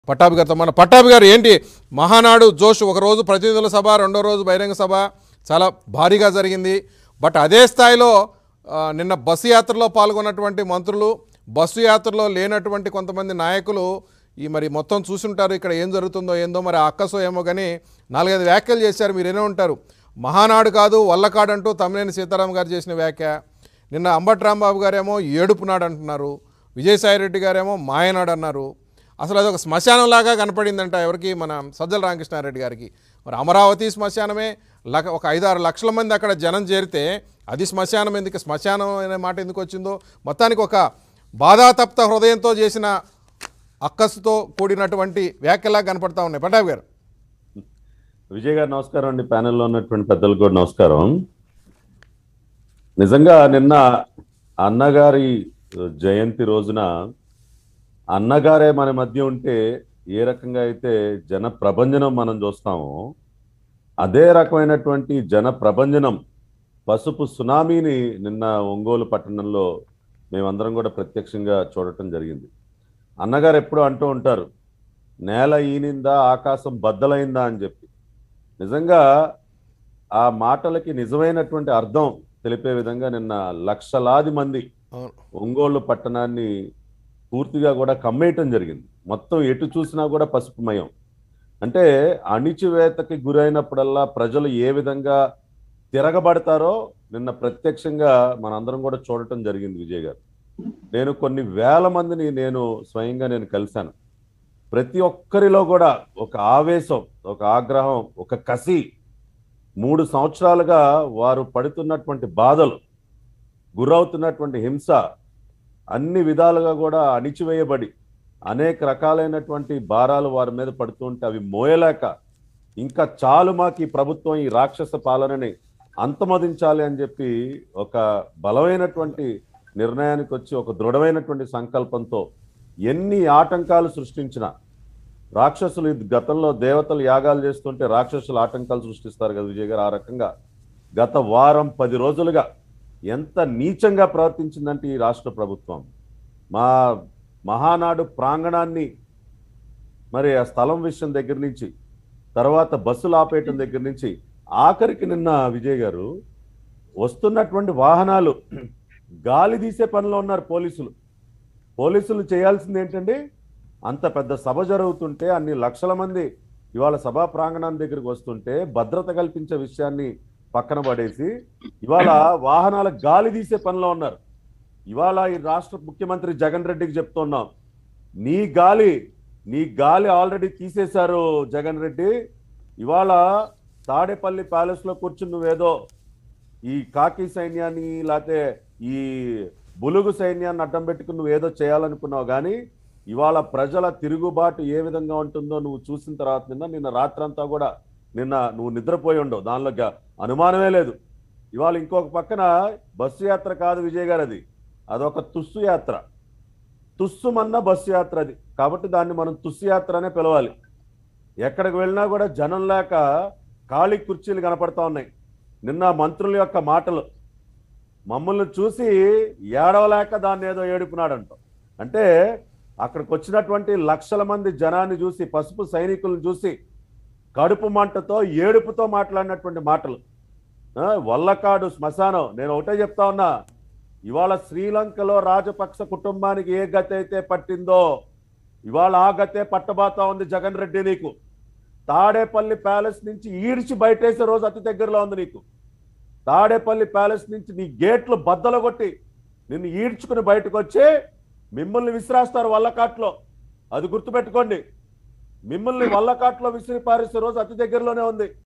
పట్టాభి గారితో మన పట్టాభి గారు ఏంటి మహానాడు జోష్ ఒక రోజు ప్రతినిధుల సభ రెండో రోజు బహిరంగ సభ చాలా భారీగా జరిగింది బట్ అదే స్థాయిలో ఆ, నిన్న బస్సు యాత్రలో పాల్గొన్నటువంటి మంత్రులు బస్సు యాత్రలో లేనటువంటి కొంతమంది నాయకులు ఈ మరి మొత్తం చూసుంటారు ఇక్కడ ఏం జరుగుతుందో ఏందో మరి ఆ అక్కసో ఏమో కానీ నాలుగైదు వ్యాఖ్యలు చేశారు మీరు ఏమో ఉంటారు మహానాడు కాదు వల్లకాడు అంటూ తమ్మినేని సీతారాం గారు చేసిన వ్యాఖ్య నిన్న అంబటి రాంబాబు గారేమో ఏడుపు నాడు అంటున్నారు విజయసాయిరెడ్డి గారేమో మాయనాడు అన్నారు అసలు అదొక శ్మశానం లాగా కనపడిందంట ఎవరికి మన సజ్జల రామకృష్ణారెడ్డి గారికి మరి అమరావతి శ్మశానమే లక ఒక ఐదారు లక్షల మంది అక్కడ జనం చేరితే అది శ్మశానం ఎందుకు శ్మశానం అనే మాట ఎందుకు వచ్చిందో మొత్తానికి ఒక బాధాతప్త హృదయంతో చేసిన అక్కసుతో కూడినటువంటి వ్యాఖ్యలా కనపడతా ఉన్నాయి పటాబ్ గారు విజయ్ గారు నమస్కారం అండి ప్యానెల్లో ఉన్నటువంటి పెద్దలు కూడా నమస్కారం నిజంగా నిన్న అన్నగారి జయంతి రోజున అన్నగారే మన మధ్య ఉంటే ఏ రకంగా అయితే జన ప్రభంజనం మనం చూస్తామో అదే రకమైనటువంటి జన ప్రభంజనం పసుపు సునామీని నిన్న ఒంగోలు పట్టణంలో మేమందరం కూడా ప్రత్యక్షంగా చూడటం జరిగింది అన్నగారు ఎప్పుడూ అంటూ ఉంటారు నేల ఈనిందా ఆకాశం బద్దలైందా అని చెప్పి నిజంగా ఆ మాటలకి నిజమైనటువంటి అర్థం తెలిపే విధంగా నిన్న లక్షలాది మంది అవును ఒంగోలు పట్టణాన్ని పూర్తిగా కూడా కమ్మేయటం జరిగింది మొత్తం ఎటు చూసినా కూడా పసుపుమయం అంటే అణిచివేతకి గురైనప్పుడల్లా ప్రజలు ఏ విధంగా తిరగబడతారో నిన్న ప్రత్యక్షంగా మనందరం కూడా చూడటం జరిగింది విజయ్ గారు నేను కొన్ని వేల మందిని నేను స్వయంగా నేను కలిశాను ప్రతి ఒక్కరిలో కూడా ఒక ఆవేశం ఒక ఆగ్రహం ఒక కసి మూడు సంవత్సరాలుగా వారు పడుతున్నటువంటి బాధలు గురవుతున్నటువంటి హింస అన్ని విధాలుగా కూడా అణిచివేయబడి అనేక రకాలైనటువంటి భారాలు వారి మీద పడుతుంటే అవి మోయలేక ఇంకా చాలు మాకు ఈ ప్రభుత్వం ఈ రాక్షస పాలనని అంతమొదించాలి అని చెప్పి ఒక బలమైనటువంటి నిర్ణయానికి వచ్చి ఒక దృఢమైనటువంటి సంకల్పంతో ఎన్ని ఆటంకాలు సృష్టించినా రాక్షసులు ఇది గతంలో దేవతలు యాగాలు చేస్తుంటే రాక్షసులు ఆటంకాలు సృష్టిస్తారు కదా విజయ్ గారు ఆ రకంగా గత వారం పది రోజులుగా ఎంత నీచంగా ప్రవర్తించిందంటే ఈ రాష్ట్ర ప్రభుత్వం మా మహానాడు ప్రాంగణాన్ని మరి ఆ స్థలం విషయం దగ్గర నుంచి తర్వాత బస్సులు ఆపేయటం దగ్గర నుంచి ఆఖరికి నిన్న విజయ్ గారు వస్తున్నటువంటి వాహనాలు గాలి తీసే పనిలో ఉన్నారు పోలీసులు పోలీసులు చేయాల్సింది ఏంటండి అంత పెద్ద సభ జరుగుతుంటే అన్ని లక్షల మంది ఇవాళ సభా ప్రాంగణం దగ్గరికి వస్తుంటే భద్రత కల్పించే విషయాన్ని పక్కన పడేసి ఇవాళ వాహనాల గాలి తీసే పనిలో ఉన్నారు ఇవాళ ఈ రాష్ట్ర ముఖ్యమంత్రి జగన్ రెడ్డికి చెప్తున్నాం నీ గాలి నీ గాలి ఆల్రెడీ తీసేశారు జగన్ రెడ్డి ఇవాళ తాడేపల్లి ప్యాలెస్ లో కూర్చుని నువ్వేదో ఈ కాకి సైన్యాన్ని లేకపోతే ఈ బులుగు సైన్యాన్ని అడ్డం పెట్టుకుని నువ్వు ఏదో చేయాలనుకున్నావు కానీ ఇవాళ ప్రజల తిరుగుబాటు ఏ విధంగా ఉంటుందో నువ్వు చూసిన తర్వాత నిన్న నిన్న రాత్రంతా కూడా నిన్న నువ్వు నిద్రపోయి ఉండవు దానిలో గ- అనుమానమే లేదు ఇవాళ ఇంకొక పక్కన బస్సు యాత్ర కాదు విజయ్ గారు అది అదొక తుస్సు యాత్ర తుస్సుమన్న బస్సు యాత్ర అది కాబట్టి దాన్ని మనం తుస్సు యాత్ర అనే పిలవాలి ఎక్కడికి వెళ్ళినా కూడా జనం లేక ఖాళీ కుర్చీలు కనపడతా ఉన్నాయి నిన్న మంత్రుల యొక్క మాటలు మమ్మల్ని చూసి ఏడవలేక దాన్ని ఏదో ఏడుపునాడంట అంటే అక్కడికి వచ్చినటువంటి లక్షల మంది జనాన్ని చూసి పసుపు సైనికులను చూసి కడుపు మంటతో ఏడుపుతో మాట్లాడినటువంటి మాటలు ఆ, వల్లకాడు శ్మశానం నేను ఒకటే చెప్తా ఉన్నా ఇవాళ శ్రీలంకలో రాజపక్ష కుటుంబానికి ఏ గతి అయితే పట్టిందో ఇవాళ ఆ గతే పట్టబాతా ఉంది జగన్ రెడ్డి నీకు తాడేపల్లి ప్యాలెస్ నుంచి ఈడ్చి బయటేసే రోజు అతి దగ్గరలో ఉంది నీకు తాడేపల్లి ప్యాలెస్ నుంచి నీ గేట్లు బద్దలు కొట్టి నిన్ను ఈడ్చుకుని బయటకు వచ్చి మిమ్మల్ని విసిరేస్తారు వల్లకాట్లో అది గుర్తుపెట్టుకోండి మిమ్మల్ని వల్లకాట్లో విసిరి పారేసే రోజు అతి దగ్గరలోనే ఉంది